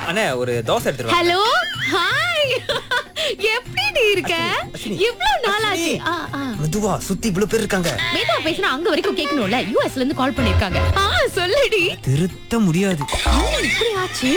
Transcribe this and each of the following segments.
அண்ணே ஒரு தோசை எடுத்துட்டு வாங்க. ஹலோ ஹாய் எப்படி நீ இருக்க அஸ்வினி. இவ்ளோ நாளாச்சு ஆ, ஆ. மெதுவா சுத்தி இவ்வளவு பேர் இருக்காங்க வேதா பேசினா அங்க வரைக்கும் கேட்கணும்ல யூஎஸ்ல இருந்து கால் பண்ணிருக்காங்க ஆ சொல்லுடி திருத்த முடியாது என்ன இப்படி ஆச்சு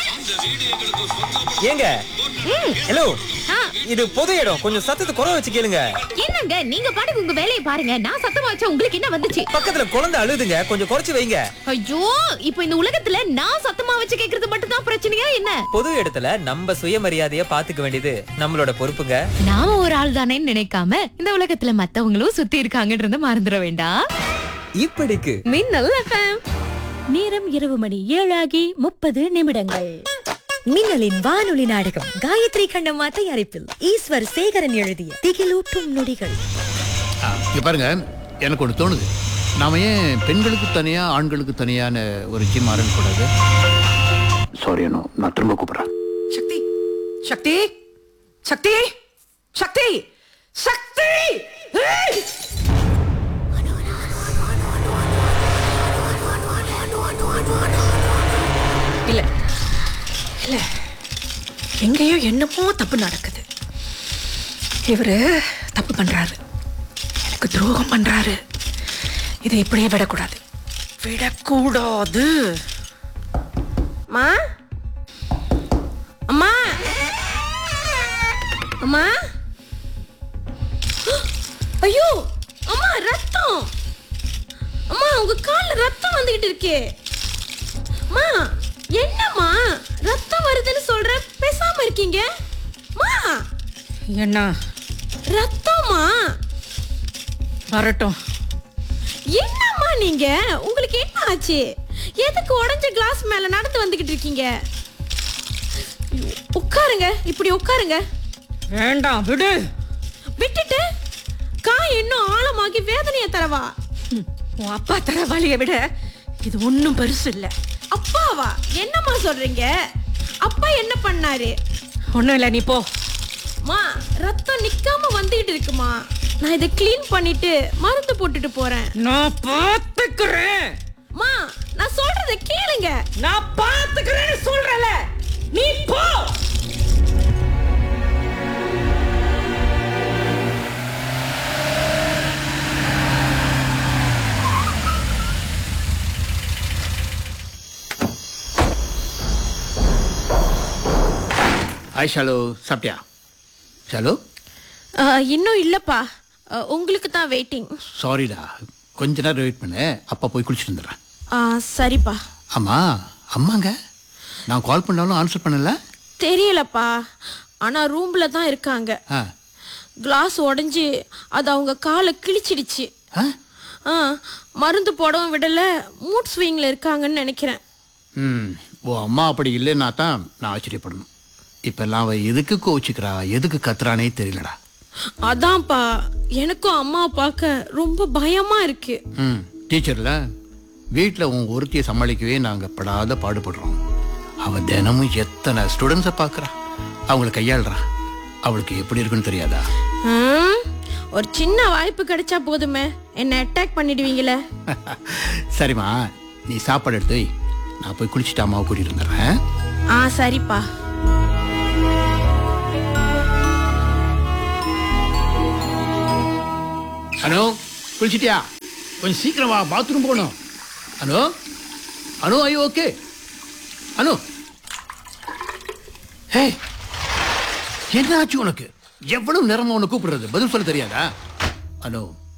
ஏங்க ஹலோ ஆ, இது பொது இடம் கொஞ்சம் சத்தத்தை குறை வச்சு கேளுங்க என்னங்க நீங்க பாட்டுக்கு உங்க வேலையை பாருங்க நான் சத்தமா வச்சா உங்களுக்கு என்ன வந்துச்சு பக்கத்துல குழந்தை அழுதுங்க கொஞ்சம் குறைச்சு வைங்க ஐயோ இப்போ இந்த உலகத்துல நான் சத்தமா வச்சு கேக்குறது மட்டும் தான் பிரச்சனையா என்ன பொது இடத்துல நம்ம சுயமரியாதைய பாத்துக்க வேண்டியது நம்மளோட பொறுப்புங்க நாம ஒரு ஆள் தானேன்னு நினைக்காம இந்த உலகத்துல மத்தவங்களும் சுத்தி இருக்காங்கன்றத மறந்துட வேண்டாம் இப்படிக்கு மின்னல் எஃப்எம் நேரம் இரவு மணி ஏழாகி முப்பது நிமிடங்கள் மின்னலின் வானொலி நாடகம் காயத்ரி கண்ணம்மா தயாரிப்பில் ஈஸ்வர் சேகரன் எழுதிய திகிலூட்டும் நொடிகள் ஆ, இங்க பாருங்க எனக்கு ஒன்று தோணுது நாம ஏன் பெண்களுக்கு தனியா ஆண்களுக்கு தனியான ஒரு ஜிம் ஆரம்பிக்கூடாது சாரி அனு நான் திரும்ப கூப்பிடுறேன் சக்தி சக்தி சக்தி சக்தி சக்தி ஏய்! இல்ல இல்ல எங்கேயோ என்னமோ தப்பு நடக்குது இவரு தப்பு பண்றாரு எனக்கு துரோகம் பண்றாரு இதை இப்படியே விடக்கூடாது விடக்கூடாது அம்மா அம்மா அம்மா ஐயோ அம்மா ரத்தம் அம்மா உங்க கால்ல ரத்தம் வந்துகிட்டு இருக்கே அம்மா என்னம்மா ரத்தம் வருதுன்னு சொல்ற பேசாம இருக்கீங்க அம்மா என்ன ரத்தம்மா வரட்டும் என்னம்மா நீங்க உங்களுக்கு என்ன ஆச்சு எதுக்கு உடைஞ்ச கிளாஸ் மேல நடந்து வந்துகிட்டு இருக்கீங்க உட்காருங்க இப்படி உட்காருங்க வேண்டாம் விடு விட்டுட்டு காய் இன்னும் ஆழமாகி வேதனையை தரவா ம், உன் அப்பா தர வழியை விட இது ஒன்றும் பெருசு இல்லை அப்பாவா என்னம்மா சொல்றீங்க அப்பா என்ன பண்ணாரு ஒன்றும் இல்லை நீ போ மா ரத்தம் நிக்காம வந்துகிட்டு இருக்குமா நான் இதை க்ளீன் பண்ணிட்டு மருந்து போட்டுட்டு போறேன் நான் பார்த்துக்கிறேன் மா நான் சொல்றத கேளுங்க நான் பார்த்துக்கிறேன்னு சொல்றல நீ போ ஹாய் ஷாலு சாப்பிட்டியா ஷாலு அஹ், இன்னும் இல்லப்பா அஹ், உங்களுக்கு தான் வெயிட்டிங் சாரிடா கொஞ்ச நேரம் வெயிட் பண்ணு அப்பா போய் குளிச்சுட்டு வந்துடுறேன் சரிப்பா ஆமா அம்மாங்க நான் கால் பண்ணாலும் ஆன்சர் பண்ணல தெரியலப்பா ஆனா ரூம்ல தான் இருக்காங்க ஆ கிளாஸ் உடைஞ்சு அது அவங்க காலை கிழிச்சிடுச்சு ஆ ஆ மருந்து போடவும் விடல மூட் ஸ்விங்ல இருக்காங்கன்னு நினைக்கிறேன் ம் ஓ அம்மா அப்படி இல்லைன்னா தான் நான் ஆச்சரியப்படணும் இப்பெல்லாம் அவ எதுக்கு கோச்சிக்கிறா எதுக்கு கத்துறானே தெரியலடா அதான்ப்பா எனக்கும் அம்மா பார்க்க ரொம்ப பயமா இருக்கு ம் டீச்சர்ல வீட்டில் உன் ஒருத்தியை சமாளிக்கவே நாங்கள் படாத பாடுபடுறோம் அவ தினமும் எத்தனை ஸ்டூடெண்ட்ஸை பார்க்குறா அவங்கள கையாளுறா அவளுக்கு எப்படி இருக்குன்னு தெரியாதா ம், ஒரு சின்ன வாய்ப்பு கிடைச்சா போதுமே என்ன அட்டாக் பண்ணிடுவீங்களே சரிம்மா நீ சாப்பாடு எடுத்து வை. நான் போய் குளிச்சுட்டு அம்மாவை கூட்டிட்டு வந்துடுறேன் ஆ சரிப்பா அனு குளிச்சிட்டியா கொஞ்சம் சீக்கிரம் வா பாத்ரூம் போகணும் அனு அனு ஐயோ ஓகே அனு ஹே என்ன ஆச்சு உனக்கு எவ்வளவு நேரமா உன்னை கூப்பிடுறது பதில் சொல்ல தெரியாதா அனு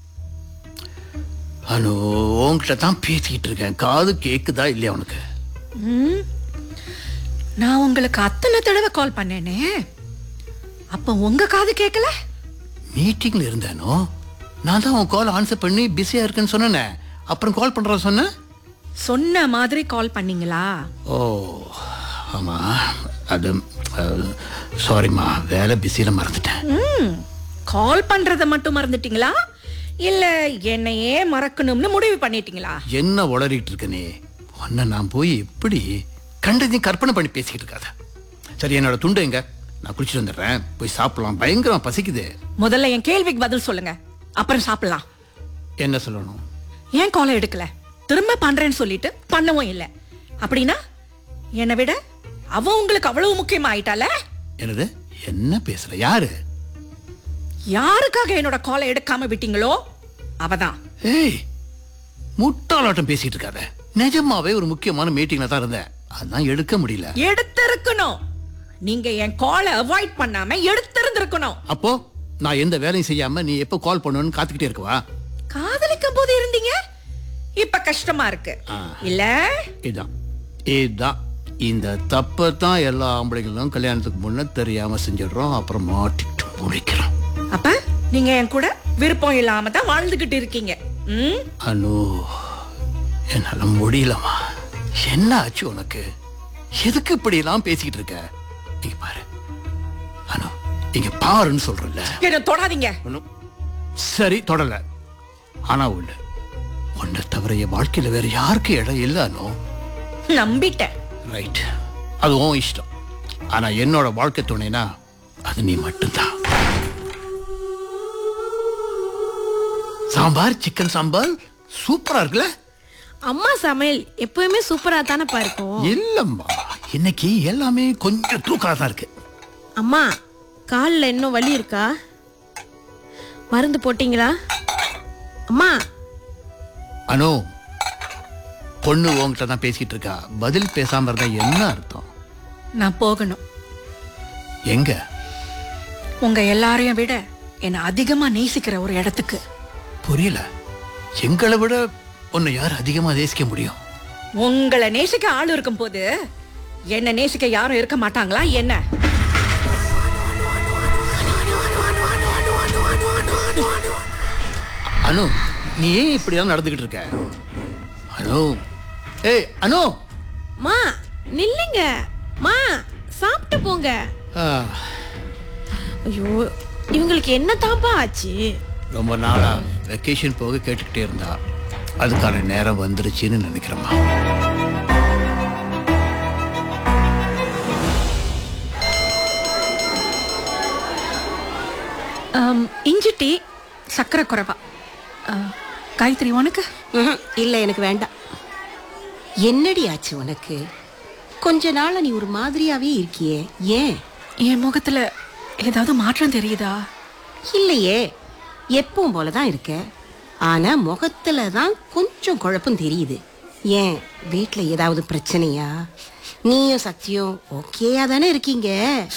அனு உன்கிட்ட தான் பேசிக்கிட்டு இருக்கேன் காது கேக்குதா இல்லையா உனக்கு நான் உங்களுக்கு அத்தனை தடவை கால் பண்ணேனே அப்ப உங்க காது கேட்கல மீட்டிங்ல இருந்தேனோ நான் தான் உன் கால் ஆன்சர் பண்ணி பிஸியா இருக்குன்னு சொன்னேனே அப்புறம் கால் பண்றேன் சொன்னேன் சொன்ன மாதிரி கால் பண்ணீங்களா ஓ ஆமா அது சாரிம்மா வேலை பிஸியில மறந்துட்டேன் ம் கால் பண்றத மட்டும் மறந்துட்டீங்களா இல்ல என்னையே மறக்கணும்னு முடிவு பண்ணிட்டீங்களா என்ன உளறிட்டு இருக்க நீ உன்னை நான் போய் எப்படி கண்டதையும் கற்பனை பண்ணி பேசிக்கிட்டு இருக்காத சரி என்னோட துண்டு எங்க நான் குளிச்சுட்டு வந்துடுறேன் போய் சாப்பிடலாம் பயங்கரமா பசிக்குது முதல்ல என் கேள்விக்கு பதில் சொல்லுங்க அப்புறம் சாப்பிடலாம் என்ன சொல்லணும் ஏன் காலை எடுக்கல திரும்ப பண்றேன்னு சொல்லிட்டு பண்ணவும் இல்லை அப்படின்னா என்னை விட அவ உங்களுக்கு அவ்வளவு முக்கியமா ஆயிட்டால என்னது என்ன பேசுற யாரு யாருக்காக என்னோட காலை எடுக்காம விட்டீங்களோ அவதான் ஏய் முட்டாளாட்டம் பேசிட்டு இருக்காத நிஜமாவே ஒரு முக்கியமான மீட்டிங்ல தான் இருந்தேன் அதான் எடுக்க முடியல எடுத்திருக்கணும் நீங்க என் காலை அவாய்ட் பண்ணாம எடுத்திருந்திருக்கணும் அப்போ நான் எந்த வேலையும் செய்யாம நீ எப்போ கால் பண்ணுன்னு காத்துக்கிட்டே இருக்கவா காதலிக்கும் போது இருந்தீங்க இப்ப கஷ்டமா இருக்கு ஆ. இல்ல இதான் இதுதான் இந்த தப்பை தான் எல்லா ஆம்பளைங்களும் கல்யாணத்துக்கு முன்ன தெரியாம செஞ்சிடுறோம் அப்புறம் மாட்டிட்டு முடிக்கிறோம் அப்ப நீங்க என் கூட விருப்பம் இல்லாம தான் வாழ்ந்துகிட்டு இருக்கீங்க ம்? அனு என்னால முடியலமா என்ன ஆச்சு உனக்கு எதுக்கு இப்படி எல்லாம் பேசிக்கிட்டு இருக்க இங்க பாரு அனு இங்க பாருன்னு சொல்றல என்ன தொடாதீங்க அனு சரி தொடல ஆனா ஒண்ணு உன்னை தவிர என் வாழ்க்கையில வேற யாருக்கு இடம் இல்ல அனு நம்பிட்டேன் ரைட் அது உன் இஷ்டம் ஆனா என்னோட வாழ்க்கை துணைனா அது நீ மட்டும்தான் சாம்பார் சிக்கன் சாம்பார் சூப்பரா இருக்குல்ல அம்மா சமையல் எப்பவுமே சூப்பரா தானப்பா இருக்கும் இல்லம்மா இன்னைக்கு எல்லாமே கொஞ்சம் தூக்கலா தான் இருக்கு அம்மா காலில் இன்னும் வலி இருக்கா மருந்து போட்டீங்களா அம்மா அனு பொண்ணு உன்கிட்ட தான் பேசிட்டு இருக்கா பதில் பேசாம இருந்தா என்ன அர்த்தம் நான் போகணும் எங்க உங்க எல்லாரையும் விட என்ன அதிகமா நேசிக்கிற ஒரு இடத்துக்கு புரியல எங்களை விட உன்னை யார் அதிகமா நேசிக்க முடியும் உங்களை நேசிக்க ஆள் இருக்கும் போது என்ன நேசிக்க யாரும் இருக்க மாட்டாங்களா என்ன அனு நீ ஏன் இப்படிலாம் நடந்துகிட்டு இருக்க அனு ஏய் அனு மா நில்லுங்க மா சாப்பிட்டு போங்க ஆ, ஐயோ இவங்களுக்கு என்ன தாப்பா ஆச்சு ரொம்ப நாளா வெக்கேஷன் போக கேட்டுக்கிட்டே இருந்தா அதுக்கான நேரம் வந்துருச்சுன்னு நினைக்கிறேம்மா ஆம், இஞ்சி டீ சக்கரை குறைவா ஆ, காயத்ரி உனக்கு ம்ஹும். இல்ல எனக்கு வேண்டாம் என்னடி ஆச்சு உனக்கு கொஞ்ச நாளா நீ ஒரு மாதிரியாவே இருக்கியே ஏன் என் முகத்துல ஏதாவது மாற்றம் தெரியுதா இல்லையே எப்பவும் போலதான் இருக்க ஆனா முகத்துல தான் கொஞ்சம் குழப்பம் தெரியுது ஏன் வீட்ல ஏதாவது பிரச்சனையா நீயும் சக்தியும் ஓகேயா தானே இருக்கீங்க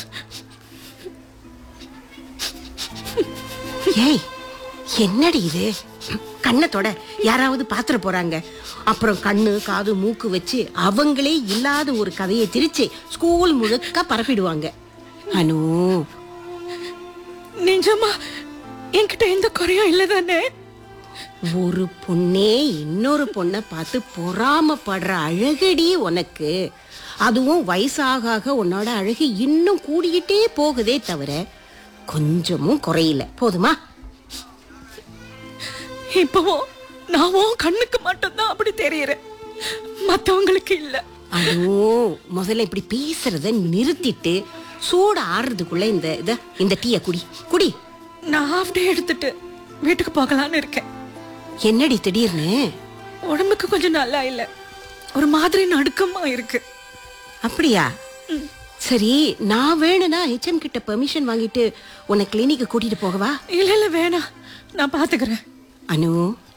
ஏய் என்னடி இது கண்ணத்தோட யாராவது பாத்துற போறாங்க அப்புறம் கண்ணு காது மூக்கு வச்சு அவங்களே இல்லாத ஒரு கதையை திரிச்சு ஸ்கூல் முழுக்க பரப்பிடுவாங்க அனு நிஜமா என்கிட்ட எந்த குறையும் இல்லை தானே ஒரு பொண்ணே இன்னொரு பொண்ணை பார்த்து பொறாமப்படுற அழகடி உனக்கு அதுவும் வயசாக ஆக உன்னோட அழகு இன்னும் கூடிக்கிட்டே போகுதே தவிர கொஞ்சமும் குறையல போதுமா இப்பவும் நான் உன் கண்ணுக்கு மட்டும்தான் அப்படி தெரியறேன் மத்தவங்களுக்கு இல்ல அனு முதல்ல இப்படி பேசுறத நிறுத்திட்டு சூடு ஆறுறதுக்குள்ள இந்த இத இந்த டீய குடி குடி நான் ஹாஃப் டே எடுத்துட்டு வீட்டுக்கு போகலான்னு இருக்கேன் என்னடி திடீர்னு உடம்புக்கு கொஞ்சம் நல்லா இல்ல ஒரு மாதிரி நடுக்கமா இருக்கு அப்படியா சரி நான் வேணும்னா ஹெச்எம் கிட்ட பெர்மிஷன் வாங்கிட்டு உன்னை கிளினிக்கு கூட்டிட்டு போகவா இல்ல இல்ல வேணாம் நான் பாத்துக்கிறேன் அனு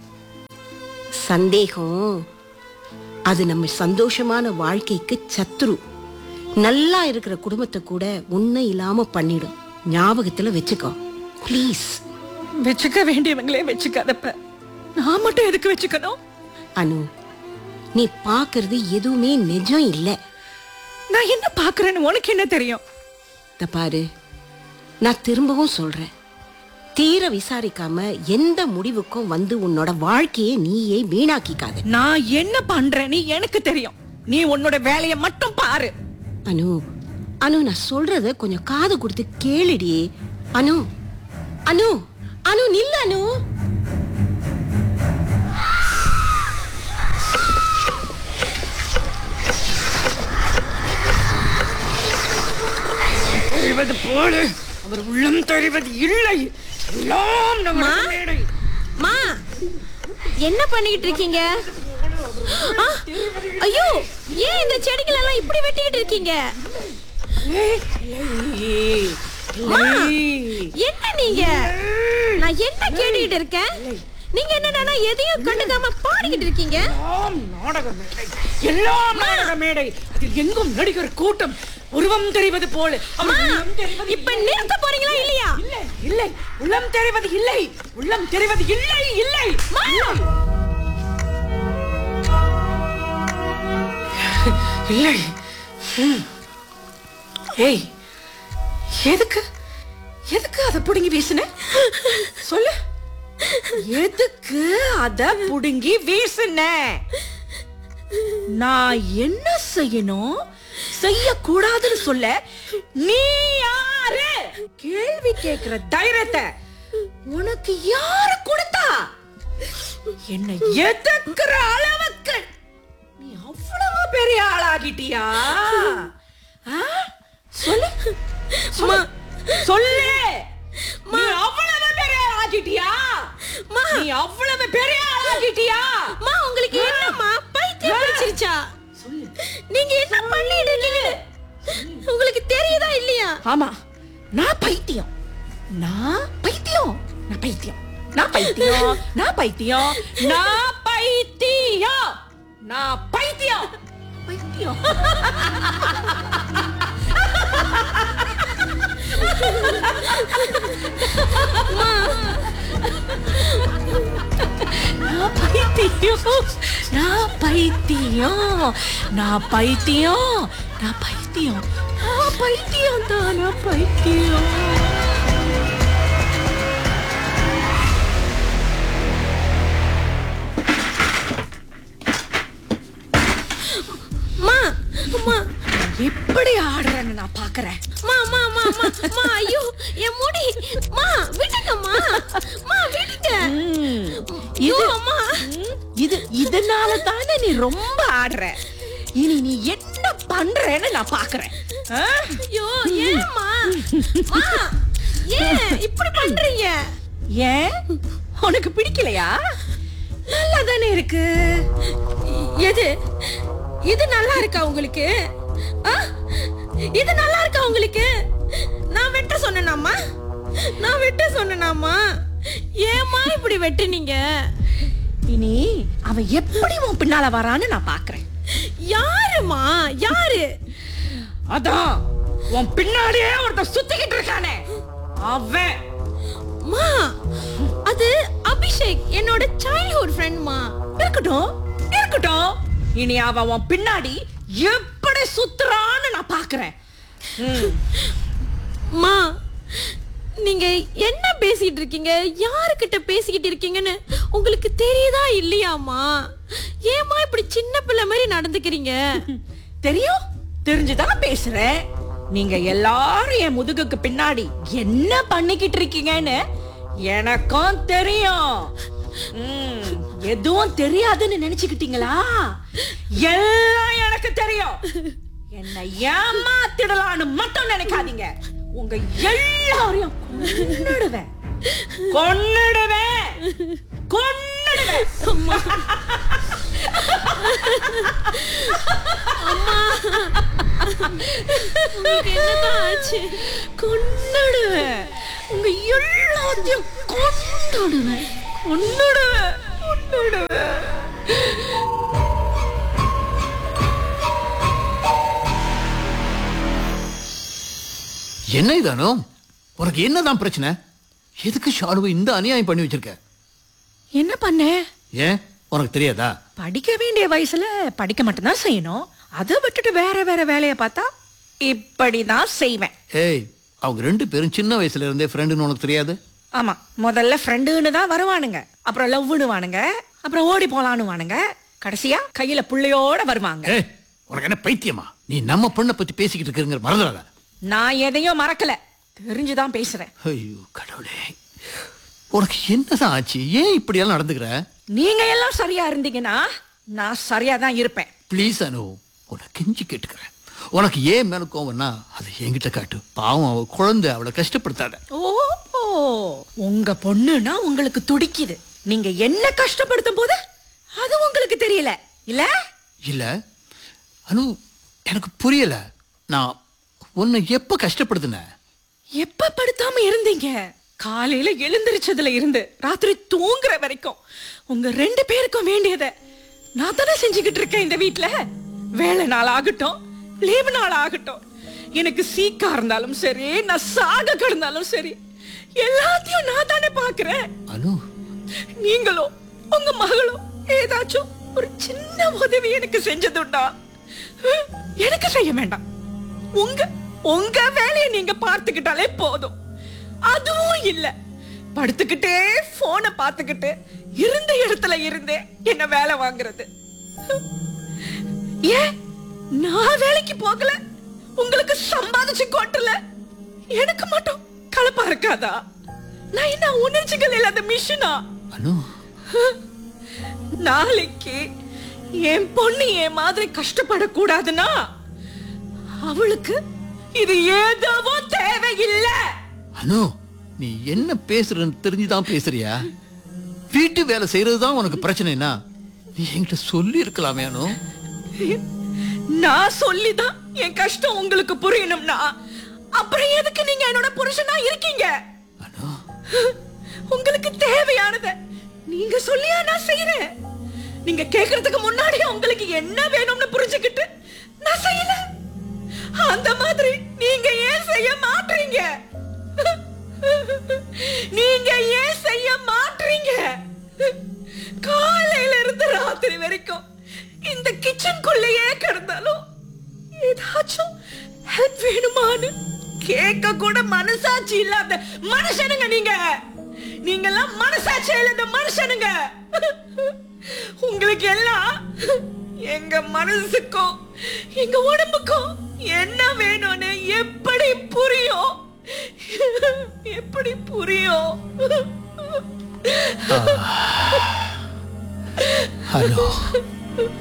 சந்தேகம் அது நம்ம சந்தோஷமான வாழ்க்கைக்கு சத்துரு நல்லா இருக்கிற குடும்பத்தை கூட உன்னை இல்லாம பண்ணிடும் ஞாபகத்துல வச்சுக்கோ ப்ளீஸ் வச்சுக்க வேண்டியவங்களே வச்சுக்காதப்ப நான் மட்டும் எதுக்கு வச்சுக்கணும் அனு நீ பாக்குறது எதுவுமே நிஜம் இல்ல நான் என்ன பாக்குறேன்னு உனக்கு என்ன தெரியும் இத பாரு நான் திரும்பவும் சொல்றேன் தீர விசாரிக்காம எந்த முடிவுக்கும் வந்து உன்னோட வாழ்க்கையை நீயே வீணாக்கிக்காத நான் என்ன பண்றேன்னு எனக்கு தெரியும் நீ உன்னோட வேலையை மட்டும் பாரு அனு அனு நான் சொல்றத கொஞ்சம் காது கொடுத்து கேளுடி அனு அனு அனு நில்ல அனு தெரிவது போல அவர் உள்ளம் தெரிவது இல்லை எல்லாம் நமது மேடை. மா என்ன பண்ணிக்கிட்டு இருக்கீங்க ஆ, ஐயோ ஏன் இந்த செடிகள் எல்லாம் இப்படி வெட்டிக்கிட்டு இருக்கீங்க அம்மா, என்ன நீங்க நான் என்ன கேட்டுக்கிட்டு இருக்கேன் நீங்க என்னன்னா எதையும் கண்டுக்காம பாடிக்கிட்டு இருக்கீங்க எல்லாம் நாடக மேடை எல்லாம் நாடக மேடை அதில் எங்கும் நடிகர் கூட்டம் உருவம் தெரிவது போல அம்மா, உள்ளம் தெரிவது இப்ப நிறுத்த போறீங்களா இல்லையா இல்லை இல்லை உள்ளம் தெரிவது இல்லை உள்ளம் தெரிவது இல்லை இல்லை இல்லை ம். ஏய் எதுக்கு எதுக்கு அதை புடுங்கி வீசுன சொல்லு எதுக்கு அத புடுங்கி வீசுன நான் என்ன செய்யணும் செய்யக்கூடாதுன்னு சொல்ல நீ யாரு கேள்வி கேக்குற தைரியத்தை உனக்கு யாரு கொடுத்தா என்ன எதுக்குற அளவுக்கு நீ அவ்வளவு பெரிய ஆளாகிட்டியா ஆ? சொல்லு அம்மா சொல்லு நீ அவ்வளவு பெரிய ஆளாகிட்டியா நீ அவ்வளவு பெரிய ஆளாகிட்டியா அம்மா உங்களுக்கு என்னம்மா பைத்தியம் பிடிச்சிருச்சா நீங்க என்ன பண்ணிட்டு இருக்கீங்க உங்களுக்கு தெரியுதா இல்லையா ஆமா நான் பைத்தியம் நான் பைத்தியம் நான் பைத்தியம் நான் பைத்தியம் நான் பைத்தியம் நான் பைத்தியம் நான் பைத்தியம் பைத்தியம் நான் பைத்தியம் நான் பைத்தியம் நான் பைத்தியம் நான் பைத்தியம் நான் பைத்தியம் தான் நான் பைத்தியம் அம்மா அம்மா எப்படி ஆடுறேன்னு நான் பாக்குறேன் அம்மா அம்மா அம்மா அம்மா அம்மா ஐயோ என் முடி அம்மா விட்டுங்கம்மா அம்மா விட்டுங்க ஐயோ அம்மா இது இதனால தானே நீ ரொம்ப ஆடுற இனி நீ என்ன பண்றேன்னு நான் பாக்குறேன் ஆ? ஐயோ ஏம்மா அம்மா ஏன் இப்படி பண்றீங்க ஏன் உனக்கு பிடிக்கலையா நல்லா தானே இருக்கு எது இது நல்லா இருக்கா உங்களுக்கு ஆ? இது நல்லா இருக்கா உங்களுக்கு நான் வெட்ட சொன்னேனாம்மா நான் வெட்ட சொன்னேனாம்மா ஏம்மா இப்படி வெட்டுனீங்க இனி அவன் எப்படி உன் பின்னால வரான்னு நான் பாக்குறேன் யாருமா யாரு அதான் உன் பின்னாடியே ஒருத்தன் சுத்திக்கிட்டு இருக்கானே அவன் மா அது அபிஷேக் என்னோட சைல்ட்ஹுட் ஃப்ரெண்ட்மா இருக்கட்டும் இருக்கட்டும் இனி அவன் உன் பின்னாடி எப்படி சுத்துறான்னு நான் பாக்குறேன் ம். மா நீங்க என்ன பேசிட்டு இருக்கீங்க யாருக்கிட்ட பேசிக்கிட்டு இருக்கீங்கன்னு உங்களுக்கு தெரியுதா இல்லையாமா ஏமா இப்படி சின்ன பிள்ளை மாதிரி நடந்துக்கிறீங்க தெரியும் தெரிஞ்சுதான் பேசுறேன் நீங்க எல்லாரும் என் முதுகுக்கு பின்னாடி என்ன பண்ணிக்கிட்டு இருக்கீங்கன்னு எனக்கும் தெரியும் ம், எதுவும் தெரியாதுன்னு நினைச்சுக்கிட்டீங்களா எல்லாம் எனக்கு தெரியும் என்ன ஏமாத்திடலான்னு மட்டும் நினைக்காதீங்க உங்க எல்லாரையும் கொன்னுடுவேன் கொன்னுடுவேன் கொன்னுடுவேன் உங்களுக்கு என்னதான் ஆச்சு கொன்னுடுவேன் உங்க எல்லாத்தையும் கொன்னுடுவேன் கொன்னுடுவேன் கொன்னுடுவேன் என்ன இதானோ உனக்கு என்னதான் பிரச்சனை எதுக்கு ஷாலுவை இந்த அநியாயம் பண்ணி வச்சிருக்க என்ன பண்ண ஏன் உனக்கு தெரியாதா படிக்க வேண்டிய வயசுல படிக்க மட்டும்தான் செய்யணும் அதை விட்டுட்டு வேற வேற வேலையை பார்த்தா இப்படிதான் செய்வேன் ஏய் அவங்க ரெண்டு பேரும் சின்ன வயசுல இருந்தே ஃப்ரெண்டுன்னு உனக்கு தெரியாது ஆமா முதல்ல ஃப்ரெண்டுன்னு தான் வருவானுங்க அப்புறம் லவ்னு வானுங்க அப்புறம் ஓடி போலான்னு வானுங்க கடைசியா கையில புள்ளையோட வருவாங்க ஏய் உனக்கு என்ன பைத்தியமா நீ நம்ம பொண்ணை பத்தி பேசிக்கிட்டு இருக்கிறங்கிற மறந்துடாத நான் எதையும் மறக்கல தெரிஞ்சுதான் பேசுறேன் ஐயோ கடவுளே உனக்கு என்னதான் ஆச்சு ஏன் இப்படியெல்லாம் நடந்துக்கிற நீங்க எல்லாம் சரியா இருந்தீங்கன்னா நான் சரியா தான் இருப்பேன் ப்ளீஸ் அனு உனக்கு கெஞ்சி கேட்டுக்கிறேன் உனக்கு ஏன் மேல கோவம்னா அதை என்கிட்ட காட்டு பாவம் அவ குழந்தை அவளை கஷ்டப்படுத்தாத ஓ உங்க பொண்ணுனா உங்களுக்கு துடிக்குது நீங்க என்ன கஷ்டப்படுத்தும் போது அது உங்களுக்கு தெரியல இல்ல இல்ல அனு எனக்கு புரியல நான் உன்னை எப்ப கஷ்டப்படுத்தினேன் எப்ப படுத்தாம இருந்தீங்க காலையில எழுந்திருச்சதுல இருந்து ராத்திரி தூங்குற வரைக்கும் உங்க ரெண்டு பேருக்கும் வேண்டியத நான் தானே செஞ்சுக்கிட்டு இருக்கேன் இந்த வீட்ல வேலை நாள் ஆகட்டும் லீவு நாள் ஆகட்டும் எனக்கு சீக்கா இருந்தாலும் சரி நான் சாக கிடந்தாலும் சரி எல்லாத்தையும் நான் தானே பாக்குறேன் அனு நீங்களும் உங்க மகளும் ஏதாச்சும் ஒரு சின்ன உதவி எனக்கு செஞ்சதுண்டா எனக்கு செய்ய வேண்டாம் உங்க உங்க வேலையை நீங்க பார்த்துக்கிட்டாலே போதும் அதுவும் இல்ல படுத்துக்கிட்டே போனை பார்த்துக்கிட்டு இருந்த இடத்துல இருந்தே என்ன வேலை வாங்குறது ஏன் நான் வேலைக்கு போகல உங்களுக்கு சம்பாதிச்சு கொட்டல எனக்கு மட்டும் கலப்பா இருக்காதா நான் என்ன உணர்ச்சிகள் இல்லாத மிஷினா அனு நாளைக்கு என் பொண்ணு என் மாதிரி கஷ்டப்படக்கூடாதுன்னா அவளுக்கு இது ஏதோ தேவையில்லை அனு நீ என்ன பேசுறன்னு தெரிஞ்சுதான் பேசுறியா வீட்டு வேலை செய்யறது தான் உனக்கு பிரச்சனைனா நீ என்கிட்ட சொல்லி இருக்கலாமே அனு நான் சொல்லிதான் என் கஷ்டம் உங்களுக்கு புரியணும்னா அப்புறம் எதுக்கு நீங்க என்னோட புருஷனா இருக்கீங்க அனு உங்களுக்கு தேவையானத நீங்க சொல்லியா நான் செய்யறேன் நீங்க கேக்குறதுக்கு முன்னாடி உங்களுக்கு என்ன வேணும்னு புரிஞ்சுக்கிட்டு நான் செய்யல அந்த மாதிரி நீங்க ஏன் செய்ய மாட்டீங்க நீங்க ஏன் செய்ய மாட்டீங்க காலையில இருந்து ராத்திரி வரைக்கும் இந்த கிச்சனுக்குள்ளேயே கிடந்தாலும் ஏதாச்சும் ஹெல்ப் வேணுமான்னு கேட்க கூட மனசாட்சி இல்லாத மனுஷனுங்க நீங்க நீங்கெல்லாம் மனசாட்சி இல்லாத மனுஷனுங்க உங்களுக்கு எல்லாம் எங்க மனசுக்கும் எங்க உடம்புக்கும் என்ன வேணும்னு எப்படி புரியும் எப்படி புரியும் அனு